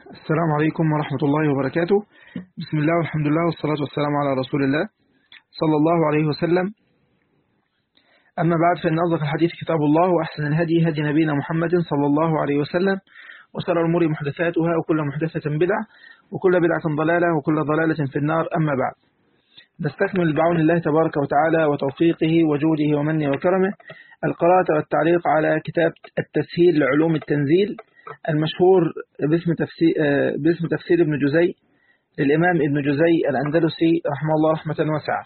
السلام عليكم ورحمة الله وبركاته بسم الله والحمد لله والصلاة والسلام على رسول الله صلى الله عليه وسلم أما بعد فإن أصدق الحديث كتاب الله وأحسن الهدي هدي نبينا محمد صلى الله عليه وسلم وشر الأمور محدثاتها وكل محدثة بدعة وكل بدعة ضلالة وكل ضلالة في النار أما بعد نستكمل بعون الله تبارك وتعالى وتوفيقه وجوده ومنه وكرمه القراءة والتعليق على كتاب التسهيل لعلوم التنزيل المشهور باسم تفسير, باسم تفسير ابن جزي للإمام ابن جزي الأندلسي رحمه الله رحمة واسعة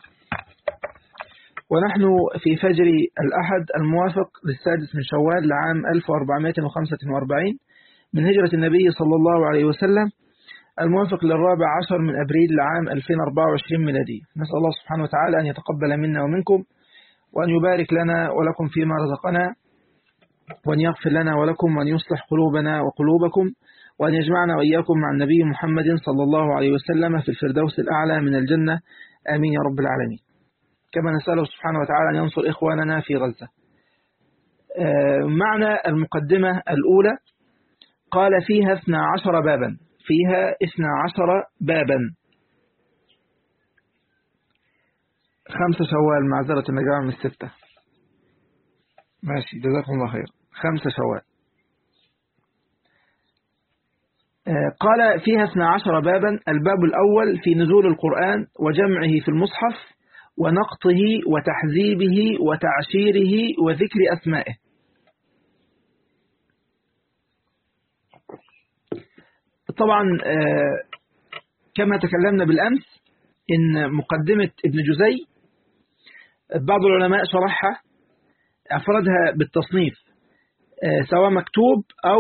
ونحن في فجر الأحد الموافق للسادس من شوال لعام 1445 من هجرة النبي صلى الله عليه وسلم الموافق للرابع عشر من أبريل لعام 2024 ميلادي نسأل الله سبحانه وتعالى أن يتقبل منا ومنكم وأن يبارك لنا ولكم فيما رزقنا وأن يغفر لنا ولكم وأن يصلح قلوبنا وقلوبكم وأن يجمعنا وإياكم مع النبي محمد صلى الله عليه وسلم في الفردوس الأعلى من الجنة آمين يا رب العالمين كما نسأله سبحانه وتعالى أن ينصر إخواننا في غزة معنى المقدمة الأولى قال فيها 12 بابا فيها 12 بابا خمسة شوال معذرة النجاة من الستة ماشي جزاكم الله خير خمسة شوال قال فيها 12 بابا الباب الأول في نزول القرآن وجمعه في المصحف ونقطه وتحذيبه وتعشيره وذكر أسمائه طبعا كما تكلمنا بالأمس إن مقدمة ابن جزي بعض العلماء شرحها أفردها بالتصنيف سواء مكتوب أو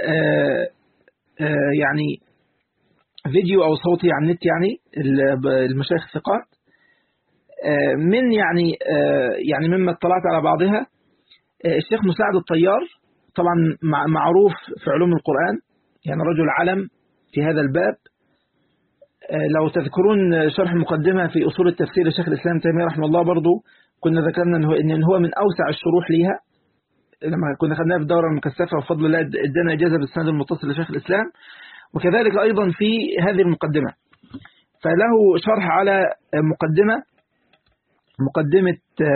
يعني فيديو أو صوتي على النت يعني المشايخ الثقات من يعني يعني مما اطلعت على بعضها الشيخ مساعد الطيار طبعا معروف في علوم القرآن يعني رجل علم في هذا الباب لو تذكرون شرح المقدمة في أصول التفسير لشيخ الإسلام تيمية رحمه الله برضو كنا ذكرنا إن هو من أوسع الشروح ليها لما كنا خدناها في الدورة المكثفة وفضل الله ادانا إجازة بالسند المتصل لشيخ الإسلام وكذلك أيضا في هذه المقدمة فله شرح على مقدمة مقدمة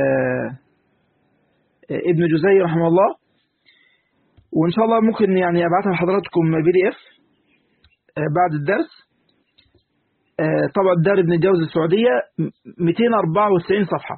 ابن جزي رحمه الله وإن شاء الله ممكن يعني أبعثها لحضراتكم بي دي اف بعد الدرس طبعا دار ابن الجوزي السعودية 294 صفحة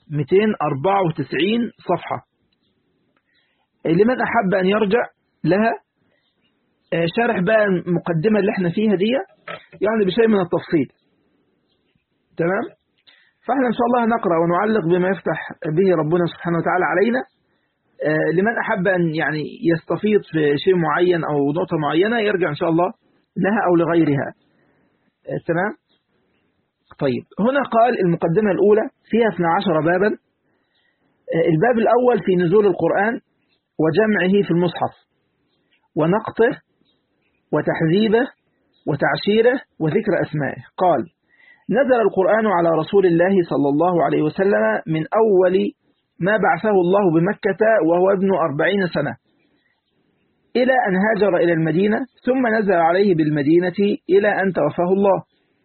294 صفحة لمن أحب أن يرجع لها شارح بقى المقدمة اللي احنا فيها دي يعني بشيء من التفصيل تمام فاحنا إن شاء الله نقرأ ونعلق بما يفتح به ربنا سبحانه وتعالى علينا لمن أحب أن يعني يستفيض في شيء معين أو نقطة معينة يرجع إن شاء الله لها أو لغيرها تمام طيب هنا قال المقدمة الأولى فيها 12 بابا الباب الأول في نزول القرآن وجمعه في المصحف ونقطه وتحذيبه وتعشيره وذكر أسمائه قال نزل القرآن على رسول الله صلى الله عليه وسلم من أول ما بعثه الله بمكة وهو ابن أربعين سنة إلى أن هاجر إلى المدينة ثم نزل عليه بالمدينة إلى أن توفاه الله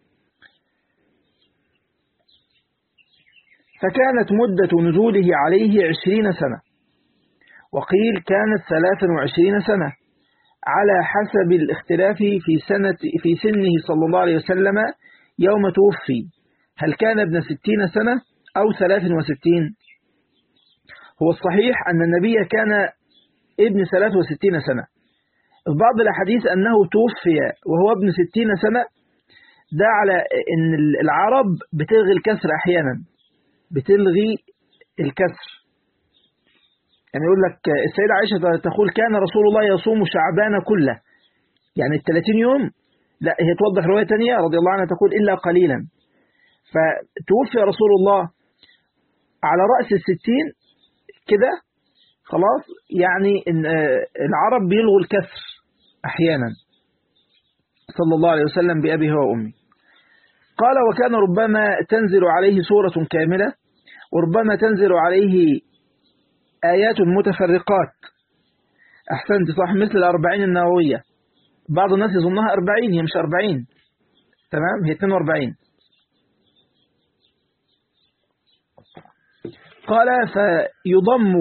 فكانت مدة نزوله عليه عشرين سنة وقيل كانت ثلاثا وعشرين سنة على حسب الاختلاف في سنة في سنه صلى الله عليه وسلم يوم توفي هل كان ابن ستين سنة أو ثلاث وستين هو الصحيح أن النبي كان ابن ثلاث وستين سنة في بعض الأحاديث أنه توفي وهو ابن ستين سنة ده على أن العرب بتلغي الكسر أحيانا بتلغي الكسر يعني يقول لك السيدة عائشة تقول كان رسول الله يصوم شعبان كله يعني الثلاثين يوم لا هي توضح رواية تانية رضي الله عنها تقول إلا قليلا فتوفي رسول الله على رأس الستين كده خلاص يعني إن العرب بيلغوا الكسر أحيانا صلى الله عليه وسلم بأبيه وأمي قال وكان ربما تنزل عليه سورة كاملة وربما تنزل عليه آيات متفرقات أحسنت صح مثل الأربعين النووية بعض الناس يظنها 40 هي مش 40 تمام هي 42 قال فيضم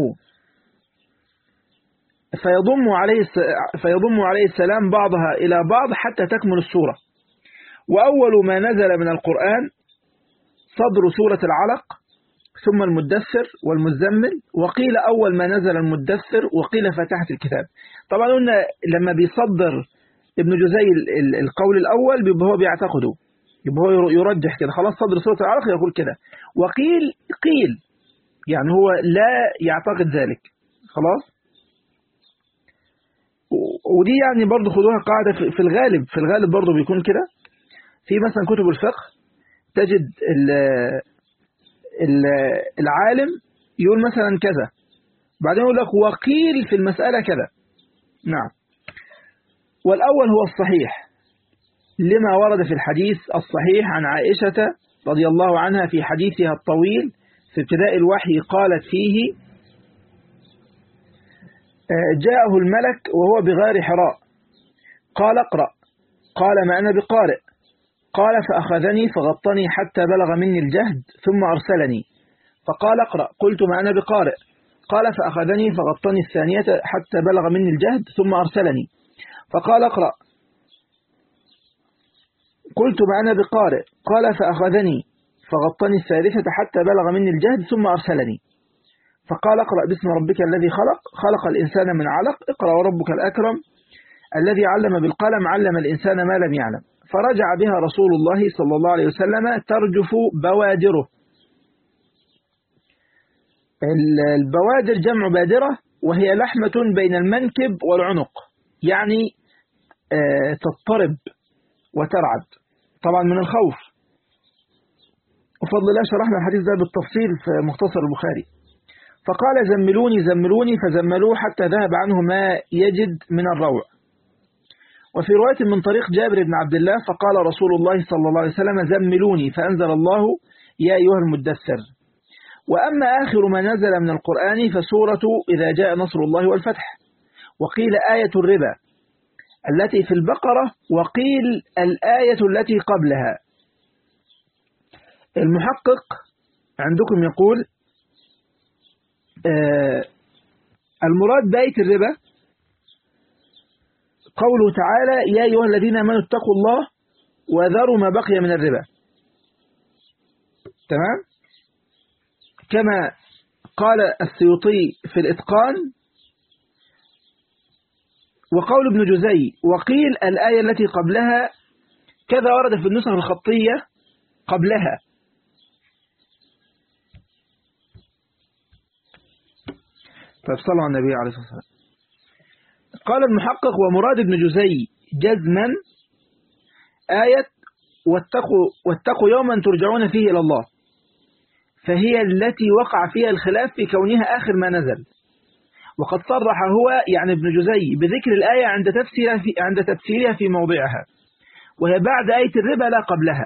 فيضم عليه فيضم عليه السلام بعضها إلى بعض حتى تكمل السورة وأول ما نزل من القرآن صدر سورة العلق ثم المدثر والمزمل وقيل أول ما نزل المدثر وقيل فتحة الكتاب طبعا قلنا لما بيصدر ابن جزي القول الأول بيبقى هو بيعتقده يبقى هو يرجح كده خلاص صدر سورة العلق يقول كده وقيل قيل يعني هو لا يعتقد ذلك خلاص ودي يعني برضو خدوها قاعدة في الغالب في الغالب برضو بيكون كده في مثلا كتب الفقه تجد العالم يقول مثلا كذا بعدين يقول لك وقيل في المسألة كذا نعم والأول هو الصحيح لما ورد في الحديث الصحيح عن عائشة رضي الله عنها في حديثها الطويل في ابتداء الوحي قالت فيه جاءه الملك وهو بغار حراء قال اقرأ قال ما أنا بقارئ قال فأخذني فغطني حتى بلغ مني الجهد ثم أرسلني فقال اقرأ قلت ما أنا بقارئ قال فأخذني فغطني الثانية حتى بلغ مني الجهد ثم أرسلني فقال اقرأ قلت ما أنا بقارئ قال فأخذني فغطني الثالثة حتى بلغ مني الجهد ثم أرسلني فقال اقرأ باسم ربك الذي خلق خلق الإنسان من علق اقرأ وربك الأكرم الذي علم بالقلم علم الإنسان ما لم يعلم فرجع بها رسول الله صلى الله عليه وسلم ترجف بوادره البوادر جمع بادرة وهي لحمة بين المنكب والعنق يعني تضطرب وترعد طبعا من الخوف وفضل الله شرحنا الحديث ده بالتفصيل في مختصر البخاري فقال زملوني زملوني فزملوه حتى ذهب عنه ما يجد من الروع وفي رواية من طريق جابر بن عبد الله فقال رسول الله صلى الله عليه وسلم زملوني فأنزل الله يا أيها المدثر وأما آخر ما نزل من القرآن فسورة إذا جاء نصر الله والفتح وقيل آية الربا التي في البقرة وقيل الآية التي قبلها المحقق عندكم يقول آه المراد بآية الربا قوله تعالى يا أيها الذين آمنوا اتقوا الله وذروا ما بقي من الربا تمام كما قال السيوطي في الإتقان وقول ابن جزي وقيل الآية التي قبلها كذا ورد في النسخ الخطية قبلها طيب صلوا على النبي عليه الصلاة والسلام قال المحقق ومراد ابن جزي جزما آية واتقوا, واتقوا يوما ترجعون فيه إلى الله فهي التي وقع فيها الخلاف في كونها آخر ما نزل وقد صرح هو يعني ابن جزي بذكر الآية عند تفسيرها في, عند تفسيرها في موضعها وهي بعد آية الربا لا قبلها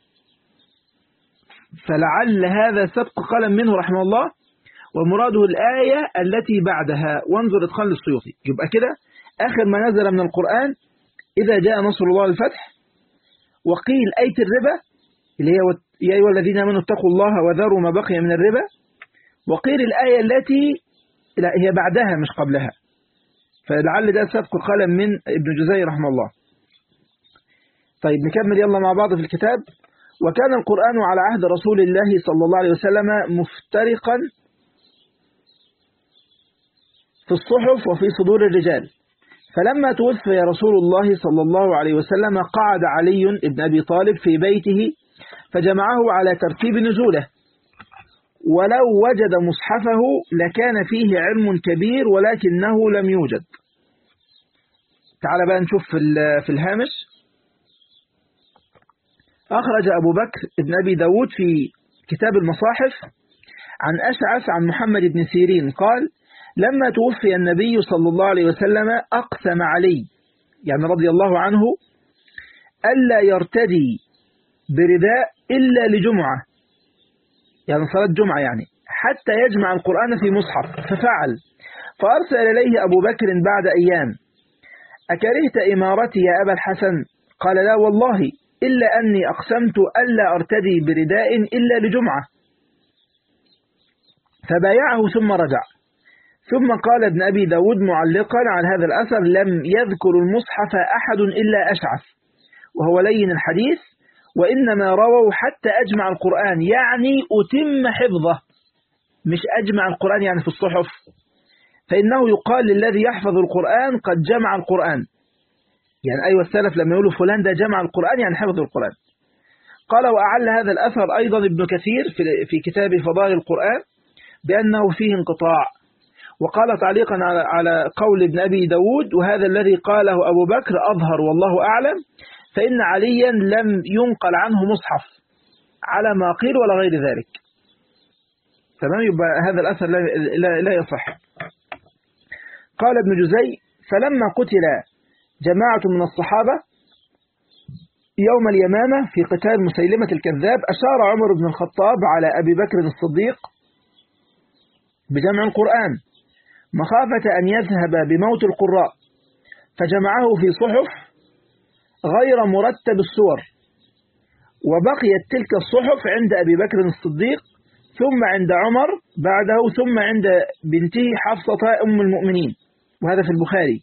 فلعل هذا سبق قلم منه رحمه الله ومراده الآية التي بعدها وانظر إدخال للسيوطي يبقى كده آخر ما نزل من القرآن إذا جاء نصر الله الفتح وقيل آية الربا اللي هي يا أيها الذين آمنوا اتقوا الله وذروا ما بقي من الربا وقيل الآية التي لا هي بعدها مش قبلها فلعل ده سبق قلم من ابن جزي رحمه الله طيب نكمل يلا مع بعض في الكتاب وكان القرآن على عهد رسول الله صلى الله عليه وسلم مفترقا في الصحف وفي صدور الرجال فلما توفي رسول الله صلى الله عليه وسلم قعد علي بن أبي طالب في بيته فجمعه على ترتيب نزوله ولو وجد مصحفه لكان فيه علم كبير ولكنه لم يوجد تعال بقى نشوف في الهامش أخرج أبو بكر بن أبي داود في كتاب المصاحف عن أشعث عن محمد بن سيرين قال لما توفي النبي صلى الله عليه وسلم أقسم علي يعني رضي الله عنه ألا يرتدي برداء إلا لجمعة يعني صلاة جمعة يعني حتى يجمع القرآن في مصحف ففعل فأرسل إليه أبو بكر بعد أيام أكرهت إمارتي يا أبا الحسن قال لا والله إلا أني أقسمت ألا أرتدي برداء إلا لجمعة فبايعه ثم رجع ثم قال ابن أبي داود معلقا على هذا الأثر لم يذكر المصحف أحد إلا أشعث وهو لين الحديث وإنما رووا حتى أجمع القرآن يعني أتم حفظه مش أجمع القرآن يعني في الصحف فإنه يقال للذي يحفظ القرآن قد جمع القرآن يعني أيوة السلف لما يقولوا فلان ده جمع القرآن يعني حفظ القرآن قال وأعل هذا الأثر أيضا ابن كثير في كتاب فضائل القرآن بأنه فيه انقطاع وقال تعليقا على قول ابن أبي داود وهذا الذي قاله أبو بكر أظهر والله أعلم فإن عليا لم ينقل عنه مصحف على ما قيل ولا غير ذلك تمام يبقى هذا الأثر لا, لا يصح قال ابن جزي فلما قتل جماعة من الصحابة يوم اليمامة في قتال مسيلمة الكذاب أشار عمر بن الخطاب على أبي بكر الصديق بجمع القرآن مخافة أن يذهب بموت القراء فجمعه في صحف غير مرتب الصور وبقيت تلك الصحف عند أبي بكر الصديق ثم عند عمر بعده ثم عند بنته حفصة أم المؤمنين وهذا في البخاري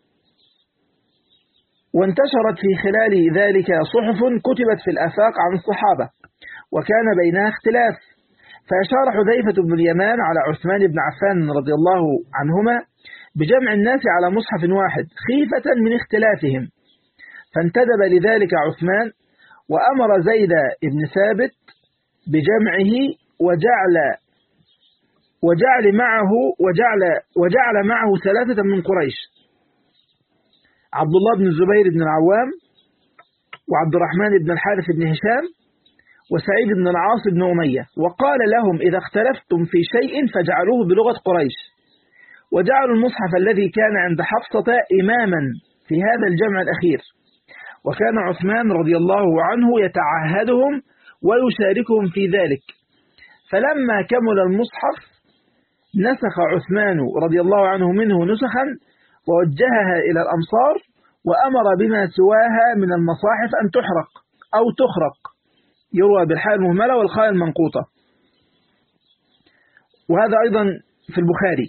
وانتشرت في خلال ذلك صحف كتبت في الآفاق عن الصحابة وكان بينها اختلاف فأشار حذيفة بن اليمان على عثمان بن عفان رضي الله عنهما بجمع الناس على مصحف واحد خيفة من اختلافهم فانتدب لذلك عثمان وأمر زيد بن ثابت بجمعه وجعل وجعل معه وجعل وجعل معه ثلاثة من قريش عبد الله بن الزبير بن العوام وعبد الرحمن بن الحارث بن هشام وسعيد بن العاص بن أمية وقال لهم إذا اختلفتم في شيء فجعلوه بلغة قريش وجعلوا المصحف الذي كان عند حفصة إماما في هذا الجمع الأخير وكان عثمان رضي الله عنه يتعهدهم ويشاركهم في ذلك فلما كمل المصحف نسخ عثمان رضي الله عنه منه نسخا ووجهها إلى الأمصار وأمر بما سواها من المصاحف أن تحرق أو تخرق يروى بالحاء المهملة والخاء المنقوطة وهذا أيضا في البخاري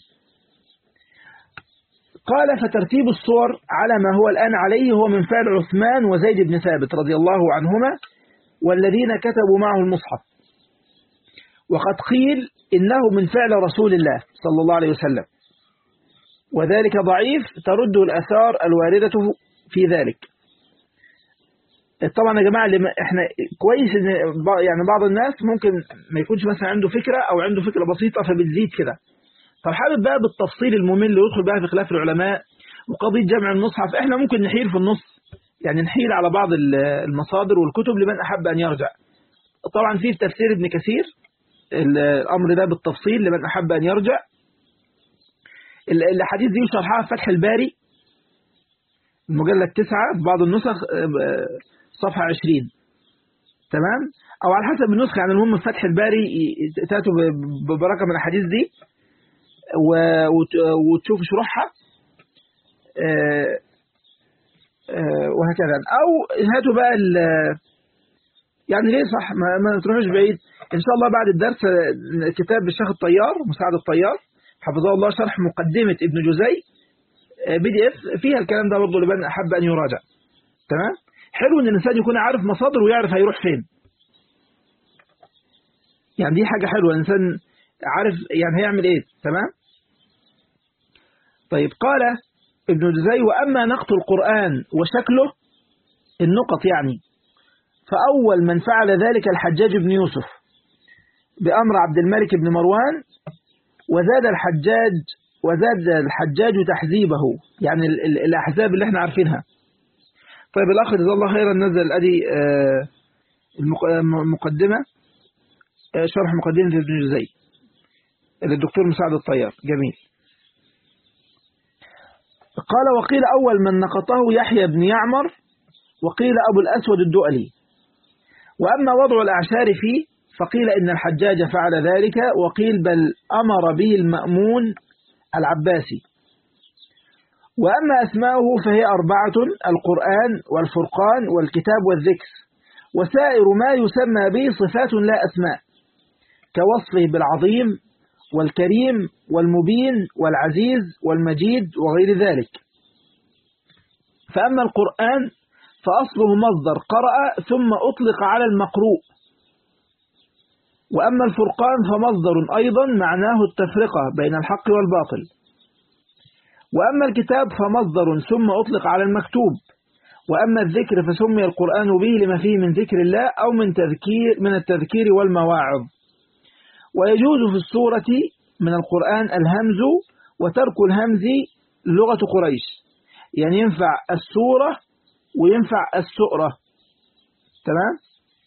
قال فترتيب الصور على ما هو الآن عليه هو من فعل عثمان وزيد بن ثابت رضي الله عنهما والذين كتبوا معه المصحف وقد قيل إنه من فعل رسول الله صلى الله عليه وسلم وذلك ضعيف ترده الأثار الواردة في ذلك طبعا يا جماعة احنا كويس ان يعني بعض الناس ممكن ما يكونش مثلا عنده فكرة او عنده فكرة بسيطة فبتزيد كده طب حابب بقى بالتفصيل الممل ويدخل بقى في خلاف العلماء وقضية جمع المصحف احنا ممكن نحيل في النص يعني نحيل على بعض المصادر والكتب لمن أحب أن يرجع طبعا في تفسير ابن كثير الأمر ده بالتفصيل لمن أحب أن يرجع الحديث دي شرحها في فتح الباري المجلد تسعة في بعض النسخ صفحة 20 تمام أو على حسب النسخة يعني المهم في فتح الباري تأتوا ببركة من الأحاديث دي وتشوفوا شروحها وهكذا أو هاتوا بقى يعني ليه صح ما, ما تروحوش بعيد إن شاء الله بعد الدرس كتاب الشيخ الطيار مساعد الطيار حفظه الله شرح مقدمة ابن جزي بي دي اف فيها الكلام ده برضه لمن أحب أن يراجع تمام حلو ان الانسان يكون عارف مصادره ويعرف هيروح فين يعني دي حاجة حلوة الانسان عارف يعني هيعمل ايه تمام طيب قال ابن جزي وأما نقط القرآن وشكله النقط يعني فأول من فعل ذلك الحجاج بن يوسف بأمر عبد الملك بن مروان وزاد الحجاج وزاد الحجاج تحذيبه يعني الأحزاب اللي احنا عارفينها طيب الأخ جزاه الله خيرا نزل أدي المقدمة شرح مقدمة ابن جزي للدكتور مساعد الطيار جميل قال وقيل أول من نقطه يحيى بن يعمر وقيل أبو الأسود الدؤلي وأما وضع الأعشار فيه فقيل إن الحجاج فعل ذلك وقيل بل أمر به المأمون العباسي وأما أسماؤه فهي أربعة القرآن والفرقان والكتاب والذكر وسائر ما يسمى به صفات لا أسماء كوصفه بالعظيم والكريم والمبين والعزيز والمجيد وغير ذلك فأما القرآن فأصله مصدر قرأ ثم أطلق على المقروء وأما الفرقان فمصدر أيضا معناه التفرقة بين الحق والباطل وأما الكتاب فمصدر ثم أطلق على المكتوب وأما الذكر فسمي القرآن به لما فيه من ذكر الله أو من تذكير من التذكير والمواعظ ويجوز في السورة من القرآن الهمز وترك الهمز لغة قريش يعني ينفع السورة وينفع السؤرة تمام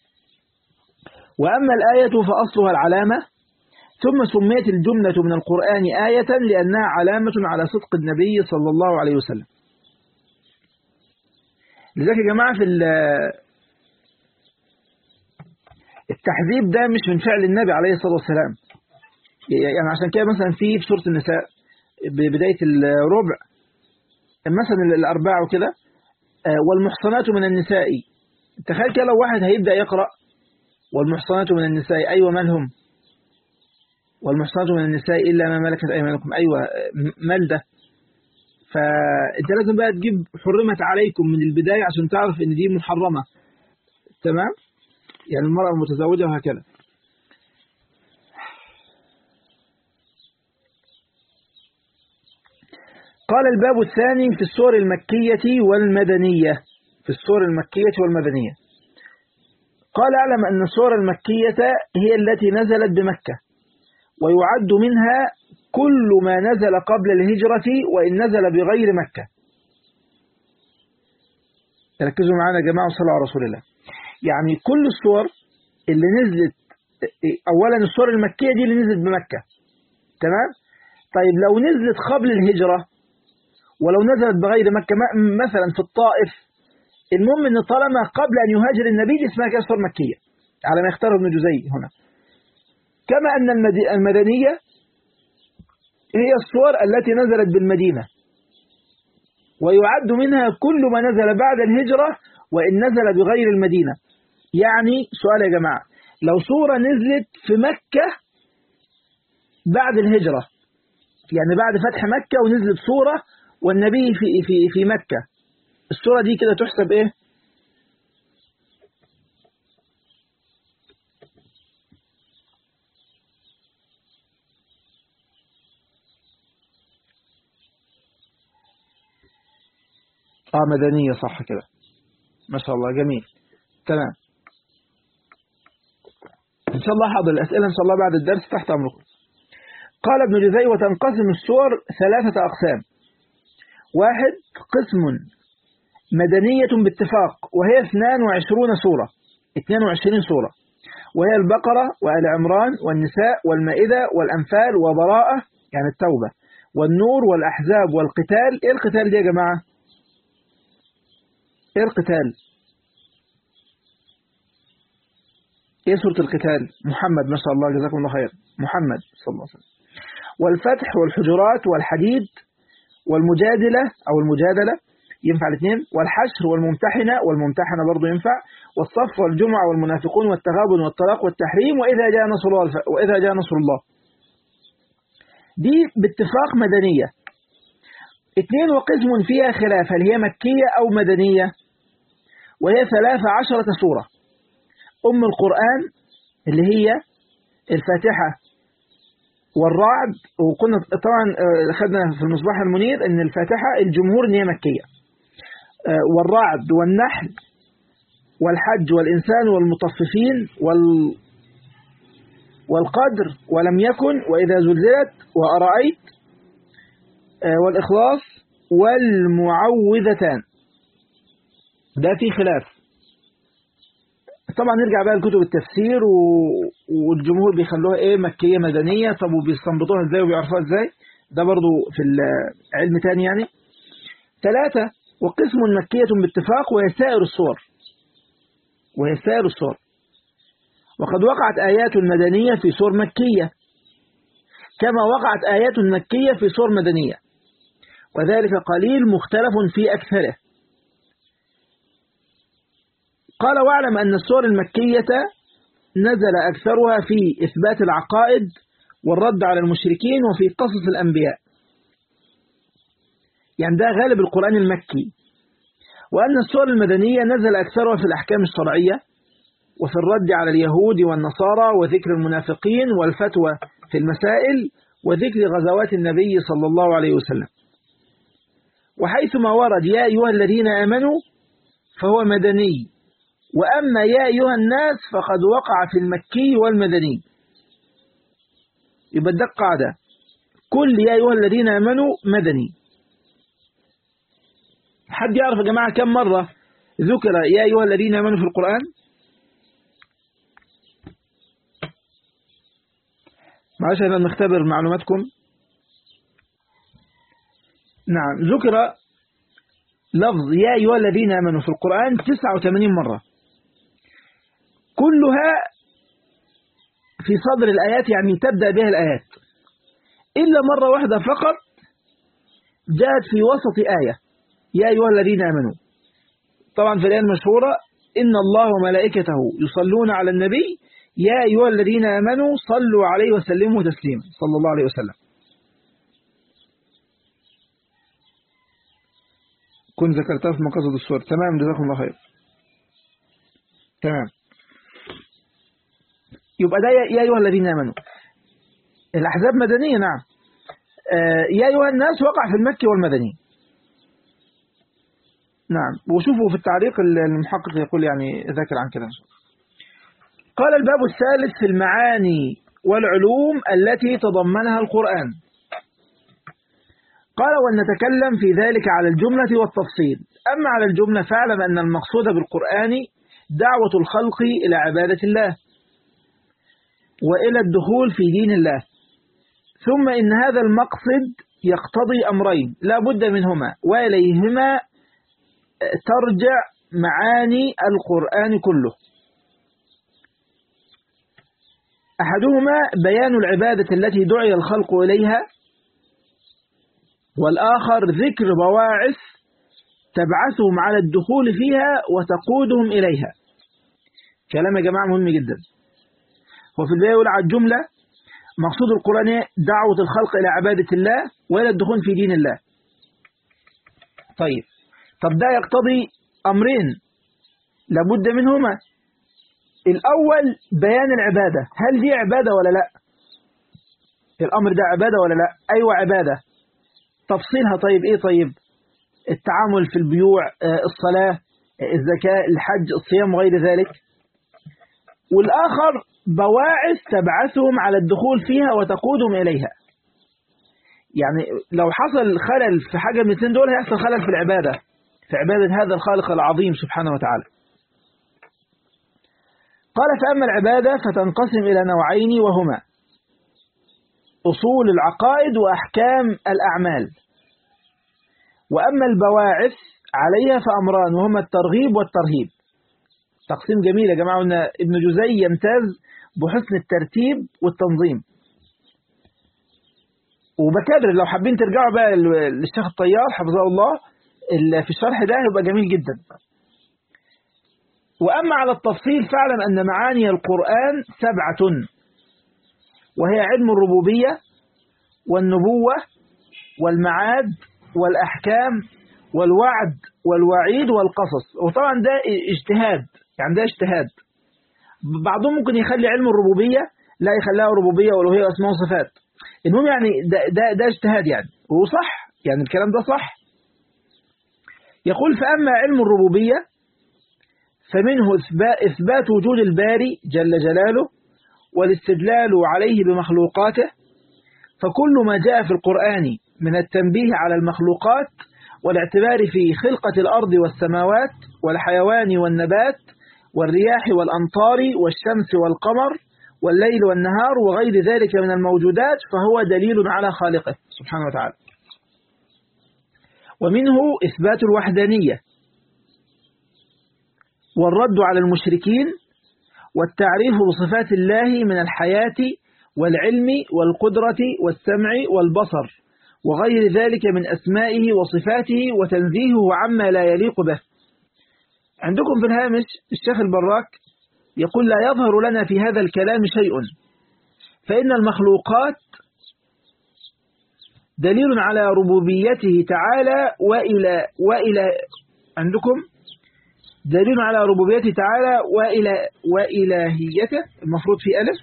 وأما الآية فأصلها العلامة ثم سميت الجملة من القرآن آية لأنها علامة على صدق النبي صلى الله عليه وسلم لذلك يا جماعة في التحذيب ده مش من فعل النبي عليه الصلاة والسلام يعني عشان كده مثلا في في سورة النساء ببداية الربع مثلا الأرباع وكده والمحصنات من النساء تخيل كده لو واحد هيبدأ يقرأ والمحصنات من النساء أيوة مالهم والمحصنات من النساء إلا ما ملكت أيمانكم أيوة مال ده فأنت لازم بقى تجيب حرمت عليكم من البداية عشان تعرف إن دي محرمة تمام يعني المرأة المتزوجة وهكذا قال الباب الثاني في السور المكية والمدنية في السور المكية والمدنية قال اعلم أن السور المكية هي التي نزلت بمكة ويعد منها كل ما نزل قبل الهجرة وإن نزل بغير مكة ركزوا معنا يا جماعة وصلوا على رسول الله يعني كل الصور اللي نزلت أولا الصور المكية دي اللي نزلت بمكة تمام طيب لو نزلت قبل الهجرة ولو نزلت بغير مكة مثلا في الطائف المهم ان طالما قبل أن يهاجر النبي دي اسمها كده صور مكية على ما يختاره ابن جزي هنا كما أن المدنية هي الصور التي نزلت بالمدينة ويعد منها كل ما نزل بعد الهجرة وإن نزل بغير المدينة يعني سؤال يا جماعة لو صورة نزلت في مكة بعد الهجرة يعني بعد فتح مكة ونزلت صورة والنبي في في في مكة الصورة دي كده تحسب ايه اه مدنية صح كده ما شاء الله جميل تمام ان شاء الله حاضر الاسئلة ان شاء الله بعد الدرس تحت امركم قال ابن جزي وتنقسم السور ثلاثة اقسام واحد قسم مدنية باتفاق وهي 22 سورة 22 سورة وهي البقرة وآل عمران والنساء والمائدة والأنفال وبراءة يعني التوبة والنور والأحزاب والقتال إيه القتال دي يا جماعة إيه القتال إيه سورة القتال محمد ما شاء الله جزاكم الله خير محمد صلى الله عليه وسلم والفتح والحجرات والحديد والمجادلة أو المجادلة ينفع الاثنين والحشر والممتحنة والممتحنة برضو ينفع والصف والجمعة والمنافقون والتغابن والطلاق والتحريم وإذا جاء نصر الله وإذا جاء نصر الله دي باتفاق مدنية اثنين وقسم فيها خلاف هل هي مكية أو مدنية وهي ثلاث عشرة سورة أم القرآن اللي هي الفاتحة والرعد وكنا طبعا خدنا في المصباح المنير ان الفاتحة الجمهور ان هي مكية والرعد والنحل والحج والإنسان والمطففين وال والقدر ولم يكن وإذا زلزلت وأرأيت والإخلاص والمعوذتان ده في خلاف طبعا نرجع بقى لكتب التفسير و... والجمهور بيخلوها ايه مكية مدنية طب وبيستنبطوها ازاي وبيعرفوها ازاي ده برضو في العلم تاني يعني ثلاثة وقسم مكية باتفاق وهي سائر الصور وهي سائر الصور وقد وقعت آيات مدنية في صور مكية كما وقعت آيات مكية في صور مدنية وذلك قليل مختلف في أكثره قال واعلم أن السور المكية نزل أكثرها في إثبات العقائد والرد على المشركين وفي قصص الأنبياء يعني ده غالب القرآن المكي وأن السور المدنية نزل أكثرها في الأحكام الشرعية وفي الرد على اليهود والنصارى وذكر المنافقين والفتوى في المسائل وذكر غزوات النبي صلى الله عليه وسلم وحيثما ورد يا أيها الذين آمنوا فهو مدني وأما يا أيها الناس فقد وقع في المكي والمدني يبقى ده قاعدة كل يا أيها الذين آمنوا مدني حد يعرف يا جماعة كم مرة ذكر يا أيها الذين آمنوا في القرآن معلش احنا نختبر معلوماتكم نعم ذكر لفظ يا أيها الذين آمنوا في القرآن 89 مرة كلها في صدر الآيات يعني تبدأ بها الآيات إلا مرة واحدة فقط جاءت في وسط آية يا أيها الذين آمنوا طبعا في الآية المشهورة إن الله وملائكته يصلون على النبي يا أيها الذين آمنوا صلوا عليه وسلموا تسليما صلى الله عليه وسلم كنت ذكرتها في مقاصد الصور تمام جزاكم الله خير تمام يبقى ده يا أيها الذين آمنوا الأحزاب مدنية نعم يا أيها الناس وقع في المكي والمدني نعم وشوفوا في التعليق المحقق يقول يعني ذاكر عن كده قال الباب الثالث في المعاني والعلوم التي تضمنها القرآن قال ولنتكلم في ذلك على الجملة والتفصيل أما على الجملة فاعلم أن المقصود بالقرآن دعوة الخلق إلى عبادة الله وإلى الدخول في دين الله ثم إن هذا المقصد يقتضي أمرين لا بد منهما وإليهما ترجع معاني القرآن كله أحدهما بيان العبادة التي دعي الخلق إليها والآخر ذكر بواعث تبعثهم على الدخول فيها وتقودهم إليها كلام يا جماعة مهم جدا وفي البداية يقول على الجملة مقصود القرآن دعوة الخلق إلى عبادة الله وإلى الدخول في دين الله طيب طب ده يقتضي أمرين لابد منهما الأول بيان العبادة هل دي عبادة ولا لا الأمر ده عبادة ولا لا أيوة عبادة تفصيلها طيب إيه طيب التعامل في البيوع الصلاة الزكاة الحج الصيام وغير ذلك والآخر بواعث تبعثهم على الدخول فيها وتقودهم إليها يعني لو حصل خلل في حاجة من الاثنين دول هيحصل خلل في العبادة في عبادة هذا الخالق العظيم سبحانه وتعالى قال فأما العبادة فتنقسم إلى نوعين وهما أصول العقائد وأحكام الأعمال وأما البواعث عليها فأمران وهما الترغيب والترهيب تقسيم جميل يا جماعة أن ابن جزي يمتاز بحسن الترتيب والتنظيم وبكرر لو حابين ترجعوا بقى للشيخ الطيار حفظه الله في الشرح ده هيبقى جميل جدا وأما على التفصيل فاعلم أن معاني القرآن سبعة وهي علم الربوبية والنبوة والمعاد والأحكام والوعد والوعيد والقصص وطبعا ده اجتهاد يعني ده اجتهاد بعضهم ممكن يخلي علم الربوبية لا يخليها ربوبية والوهية واسماء وصفات المهم يعني ده, ده, ده اجتهاد يعني وصح يعني الكلام ده صح يقول فأما علم الربوبية فمنه إثبات وجود الباري جل جلاله والاستدلال عليه بمخلوقاته فكل ما جاء في القرآن من التنبيه على المخلوقات والاعتبار في خلقة الأرض والسماوات والحيوان والنبات والرياح والأمطار والشمس والقمر والليل والنهار وغير ذلك من الموجودات فهو دليل على خالقه سبحانه وتعالى ومنه إثبات الوحدانية والرد على المشركين والتعريف بصفات الله من الحياة والعلم والقدرة والسمع والبصر وغير ذلك من أسمائه وصفاته وتنزيهه عما لا يليق به عندكم في الهامش الشيخ البراك يقول لا يظهر لنا في هذا الكلام شيء فإن المخلوقات دليل على ربوبيته تعالى وإلى, وإلى عندكم دليل على ربوبيته تعالى وإلى وإلهيته المفروض في ألف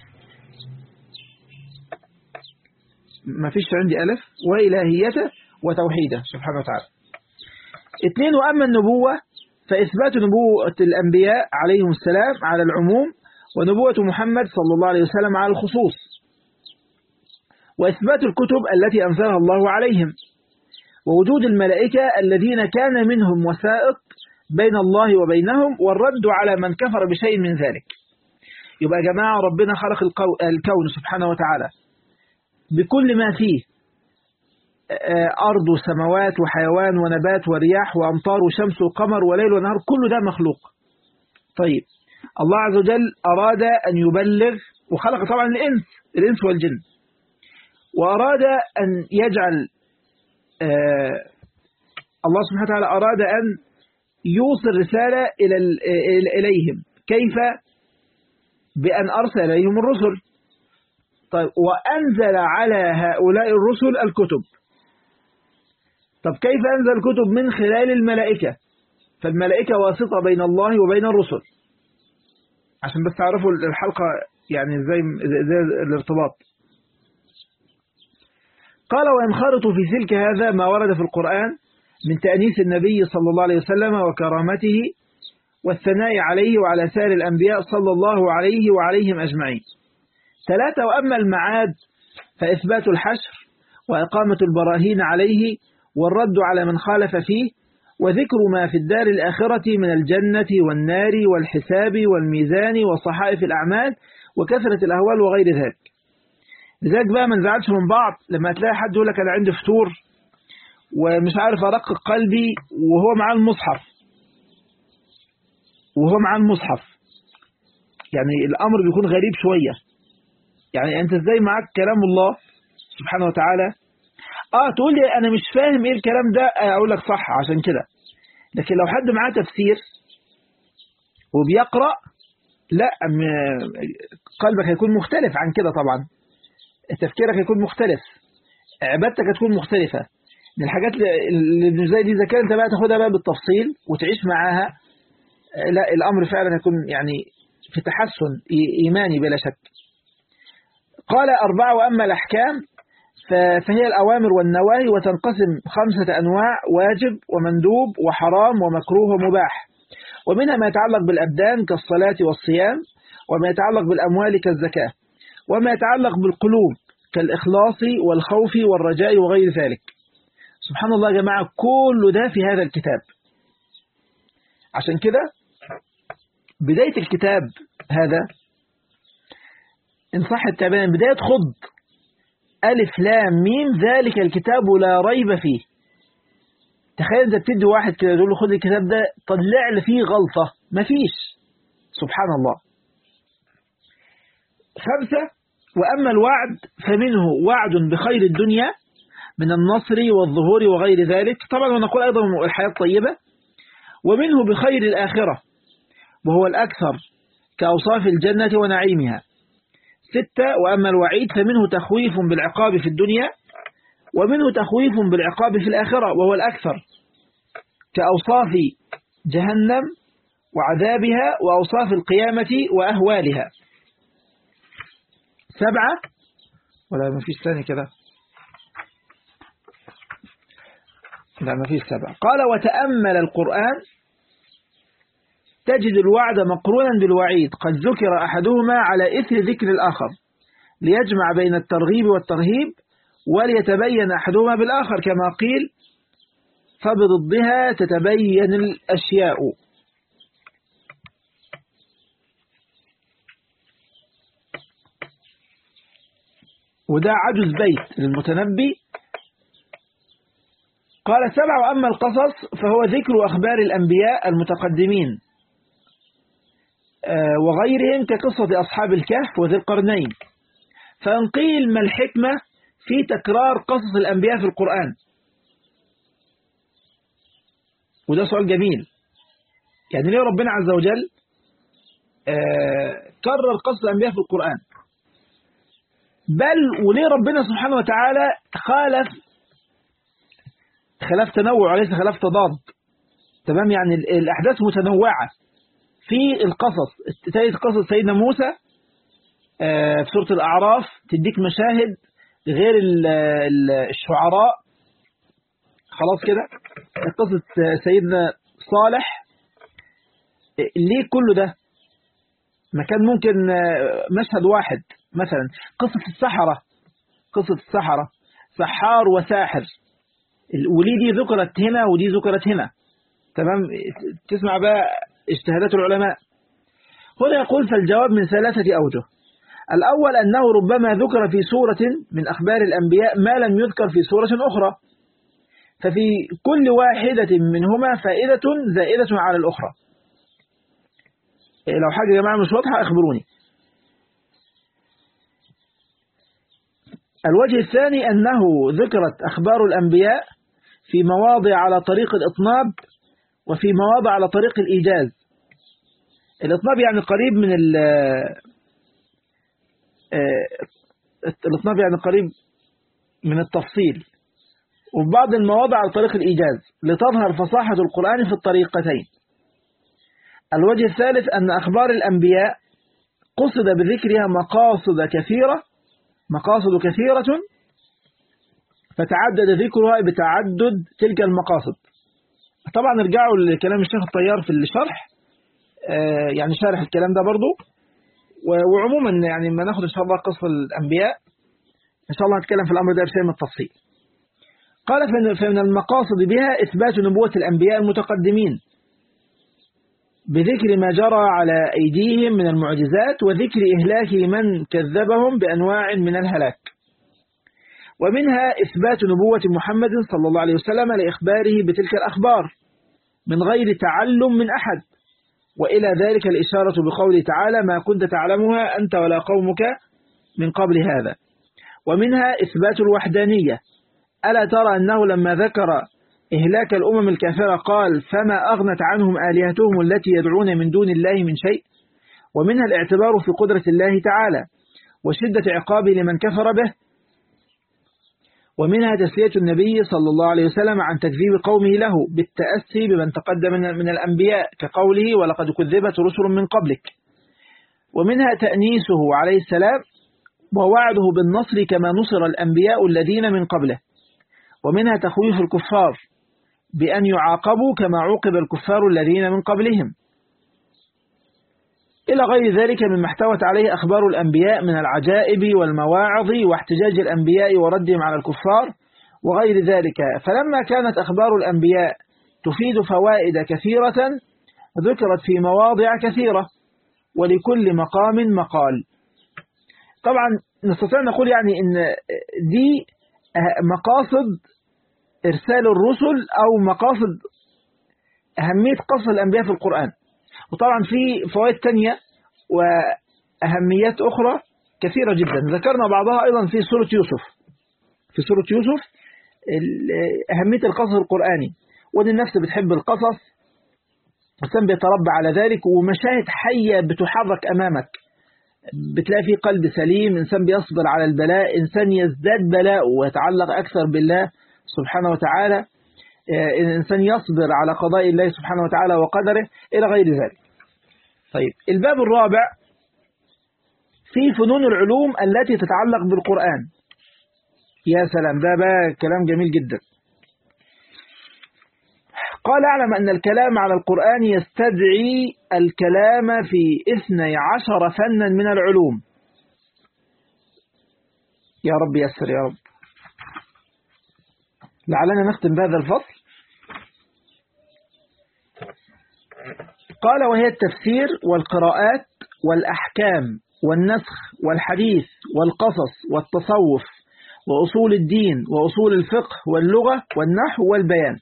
ما فيش عندي ألف وإلهيته وتوحيده سبحانه وتعالى اثنين وأما النبوة فإثبات نبوة الأنبياء عليهم السلام على العموم ونبوة محمد صلى الله عليه وسلم على الخصوص وإثبات الكتب التي أنزلها الله عليهم ووجود الملائكة الذين كان منهم وثائق بين الله وبينهم والرد على من كفر بشيء من ذلك يبقى يا جماعة ربنا خلق الكون سبحانه وتعالى بكل ما فيه أرض وسماوات وحيوان ونبات ورياح وأمطار وشمس وقمر وليل ونهار كل ده مخلوق طيب الله عز وجل أراد أن يبلغ وخلق طبعا الإنس الإنس والجن وأراد أن يجعل آه الله سبحانه وتعالى أراد أن يوصل رسالة إلى إليهم كيف بأن أرسل إليهم الرسل طيب وأنزل على هؤلاء الرسل الكتب طب كيف أنزل الكتب من خلال الملائكة فالملائكة واسطة بين الله وبين الرسل عشان بس تعرفوا الحلقة يعني زي, زي الارتباط قال وينخرط في سلك هذا ما ورد في القرآن من تأنيس النبي صلى الله عليه وسلم وكرامته والثناء عليه وعلى سائر الأنبياء صلى الله عليه وعليهم أجمعين ثلاثة وأما المعاد فإثبات الحشر وإقامة البراهين عليه والرد على من خالف فيه وذكر ما في الدار الآخرة من الجنة والنار والحساب والميزان وصحائف الأعمال وكثرة الأهوال وغير ذلك لذلك بقى ما نزعلش من بعض لما تلاقي حد يقول لك أنا عندي فطور ومش عارف أرقق قلبي وهو معاه المصحف وهو معاه المصحف يعني الأمر بيكون غريب شوية يعني أنت إزاي معاك كلام الله سبحانه وتعالى آه تقول لي أنا مش فاهم إيه الكلام ده أقول لك صح عشان كده لكن لو حد معاه تفسير وبيقرأ لا قلبك هيكون مختلف عن كده طبعا تفكيرك هيكون مختلف عبادتك هتكون مختلفة من الحاجات اللي زي دي إذا كان أنت بقى تاخدها بقى بالتفصيل وتعيش معاها لا الأمر فعلا هيكون يعني في تحسن إيماني بلا شك قال أربعة وأما الأحكام فهي الأوامر والنواهي وتنقسم خمسة أنواع واجب ومندوب وحرام ومكروه ومباح ومنها ما يتعلق بالأبدان كالصلاة والصيام وما يتعلق بالأموال كالزكاة وما يتعلق بالقلوب كالإخلاص والخوف والرجاء وغير ذلك سبحان الله يا جماعة كل ده في هذا الكتاب عشان كده بداية الكتاب هذا إن صح التعبير بداية خض ألف لام ميم ذلك الكتاب لا ريب فيه تخيل أنت بتدي واحد كده تقول له خد الكتاب ده طلع لي فيه غلطة مفيش سبحان الله خمسة وأما الوعد فمنه وعد بخير الدنيا من النصر والظهور وغير ذلك طبعا ونقول أيضا الحياة الطيبة ومنه بخير الآخرة وهو الأكثر كأوصاف الجنة ونعيمها ستة وأما الوعيد فمنه تخويف بالعقاب في الدنيا ومنه تخويف بالعقاب في الآخرة وهو الأكثر كأوصاف جهنم وعذابها وأوصاف القيامة وأهوالها سبعة ولا ما فيش ثاني كده لا ما فيش سبعة قال وتأمل القرآن تجد الوعد مقرونا بالوعيد قد ذكر أحدهما على إثر ذكر الآخر ليجمع بين الترغيب والترهيب وليتبين أحدهما بالآخر كما قيل فبضدها تتبين الأشياء وده عجز بيت للمتنبي قال سبع وأما القصص فهو ذكر أخبار الأنبياء المتقدمين وغيرهم كقصة أصحاب الكهف وذي القرنين فإن قيل ما الحكمة في تكرار قصص الأنبياء في القرآن وده سؤال جميل يعني ليه ربنا عز وجل آه كرر قصص الأنبياء في القرآن بل وليه ربنا سبحانه وتعالى خالف خلاف تنوع وليس خلاف تضاد تمام يعني الأحداث متنوعة في القصص تجد قصص سيدنا موسى في سورة الأعراف تديك مشاهد غير الشعراء خلاص كده قصة سيدنا صالح ليه كله ده ما كان ممكن مشهد واحد مثلا قصة السحرة قصة السحرة سحار وساحر وليه دي ذكرت هنا ودي ذكرت هنا تمام تسمع بقى اجتهادات العلماء هنا يقول فالجواب من ثلاثة أوجه الأول أنه ربما ذكر في سورة من أخبار الأنبياء ما لم يذكر في سورة أخرى ففي كل واحدة منهما فائدة زائدة على الأخرى لو حاجة يا جماعة مش واضحة أخبروني الوجه الثاني أنه ذكرت أخبار الأنبياء في مواضع على طريق الإطناب وفي مواضع على طريق الإيجاز الإطناب يعني قريب من ال الإطناب يعني قريب من التفصيل وفي بعض المواضع على طريق الإيجاز لتظهر فصاحة القرآن في الطريقتين الوجه الثالث أن أخبار الأنبياء قصد بذكرها مقاصد كثيرة مقاصد كثيرة فتعدد ذكرها بتعدد تلك المقاصد طبعا ارجعوا لكلام الشيخ الطيار في الشرح آه يعني شارح الكلام ده برضو وعموما يعني ما ناخد ان شاء الله قصة الأنبياء ان شاء الله هنتكلم في الأمر ده بشيء من التفصيل قال فمن المقاصد بها إثبات نبوة الأنبياء المتقدمين بذكر ما جرى على أيديهم من المعجزات وذكر إهلاك من كذبهم بأنواع من الهلاك ومنها إثبات نبوة محمد صلى الله عليه وسلم لإخباره بتلك الأخبار من غير تعلم من أحد وإلى ذلك الإشارة بقوله تعالى ما كنت تعلمها أنت ولا قومك من قبل هذا ومنها إثبات الوحدانية ألا ترى أنه لما ذكر إهلاك الأمم الكافرة قال فما أغنت عنهم آلهتهم التي يدعون من دون الله من شيء ومنها الاعتبار في قدرة الله تعالى وشدة عقابه لمن كفر به ومنها تسلية النبي صلى الله عليه وسلم عن تكذيب قومه له بالتأسي بمن تقدم من الأنبياء كقوله ولقد كذبت رسل من قبلك ومنها تأنيسه عليه السلام ووعده بالنصر كما نصر الأنبياء الذين من قبله ومنها تخويف الكفار بأن يعاقبوا كما عوقب الكفار الذين من قبلهم إلى غير ذلك مما احتوت عليه أخبار الأنبياء من العجائب والمواعظ واحتجاج الأنبياء وردهم على الكفار وغير ذلك فلما كانت أخبار الأنبياء تفيد فوائد كثيرة ذكرت في مواضع كثيرة ولكل مقام مقال طبعا نستطيع نقول يعني أن دي مقاصد إرسال الرسل أو مقاصد أهمية قصص الأنبياء في القرآن وطبعا في فوائد تانية وأهميات أخرى كثيرة جدا ذكرنا بعضها أيضا في سورة يوسف في سورة يوسف أهمية القصص القرآني وان النفس بتحب القصص الإنسان بيتربى على ذلك ومشاهد حية بتحرك أمامك بتلاقي في قلب سليم إنسان بيصبر على البلاء إنسان يزداد بلاء ويتعلق أكثر بالله سبحانه وتعالى الإنسان يصبر على قضاء الله سبحانه وتعالى وقدره إلى غير ذلك طيب الباب الرابع في فنون العلوم التي تتعلق بالقرآن يا سلام ده بقى كلام جميل جدا قال اعلم أن الكلام على القرآن يستدعي الكلام في اثني عشر فنا من العلوم يا رب يسر يا رب لعلنا نختم بهذا الفصل قال وهي التفسير والقراءات والأحكام والنسخ والحديث والقصص والتصوف وأصول الدين وأصول الفقه واللغة والنحو والبيان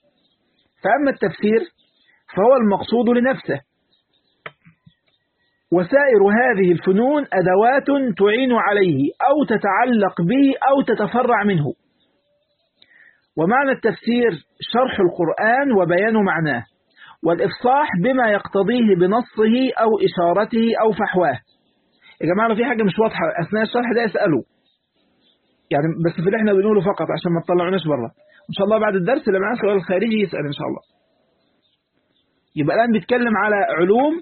فأما التفسير فهو المقصود لنفسه وسائر هذه الفنون أدوات تعين عليه أو تتعلق به أو تتفرع منه ومعنى التفسير شرح القرآن وبيان معناه والإفصاح بما يقتضيه بنصه أو إشارته أو فحواه يا جماعة لو في حاجة مش واضحة أثناء الشرح ده اسألوا يعني بس في اللي احنا بنقوله فقط عشان ما تطلعوناش بره إن شاء الله بعد الدرس اللي معاه سؤال خارجي يسأل إن شاء الله يبقى الآن بيتكلم على علوم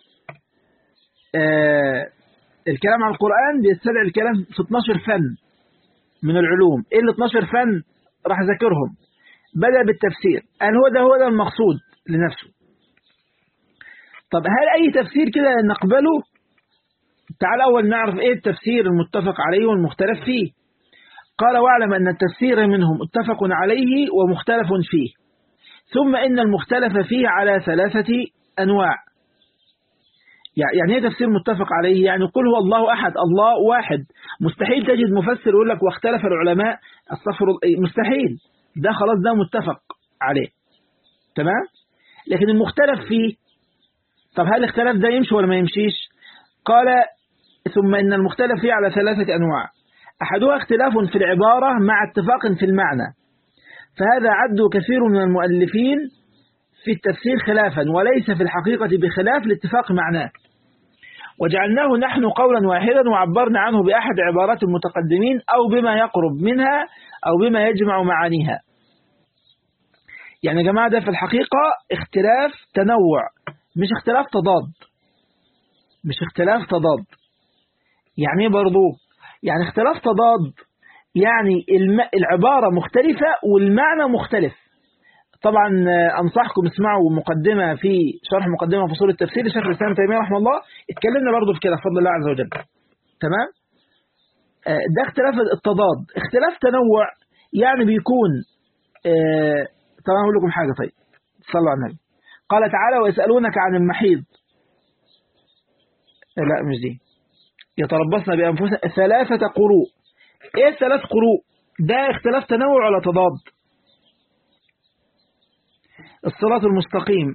آه الكلام عن القرآن بيستدعي الكلام في 12 فن من العلوم ايه ال 12 فن راح اذاكرهم بدأ بالتفسير قال هو ده هو ده المقصود لنفسه طب هل أي تفسير كده نقبله تعال أول نعرف إيه التفسير المتفق عليه والمختلف فيه قال واعلم أن التفسير منهم متفق عليه ومختلف فيه ثم إن المختلف فيه على ثلاثة أنواع يعني ايه تفسير متفق عليه يعني قل هو الله أحد الله واحد مستحيل تجد مفسر يقول لك واختلف العلماء الصفر مستحيل ده خلاص ده متفق عليه تمام لكن المختلف فيه طب هل الاختلاف ده يمشي ولا ما يمشيش قال ثم إن المختلف فيه على ثلاثة أنواع أحدها اختلاف في العبارة مع اتفاق في المعنى فهذا عد كثير من المؤلفين في التفسير خلافا وليس في الحقيقة بخلاف لاتفاق معناه وجعلناه نحن قولا واحدا وعبرنا عنه بأحد عبارات المتقدمين أو بما يقرب منها أو بما يجمع معانيها يعني يا جماعة ده في الحقيقة اختلاف تنوع مش اختلاف تضاد مش اختلاف تضاد يعني ايه برضو يعني اختلاف تضاد يعني الم... العبارة مختلفة والمعنى مختلف طبعا أنصحكم اسمعوا مقدمة في شرح مقدمة فصول التفسير لشيخ الإسلام تيمية رحمه الله اتكلمنا برضو في كده بفضل الله عز وجل تمام ده اختلاف التضاد اختلاف تنوع يعني بيكون اه طبعا أقول لكم حاجة طيب صلوا على النبي قال تعالى ويسألونك عن المحيض لا مش دي يتربصن بأنفسنا ثلاثة قروء ايه الثلاث قروء ده اختلاف تنوع ولا تضاد الصراط المستقيم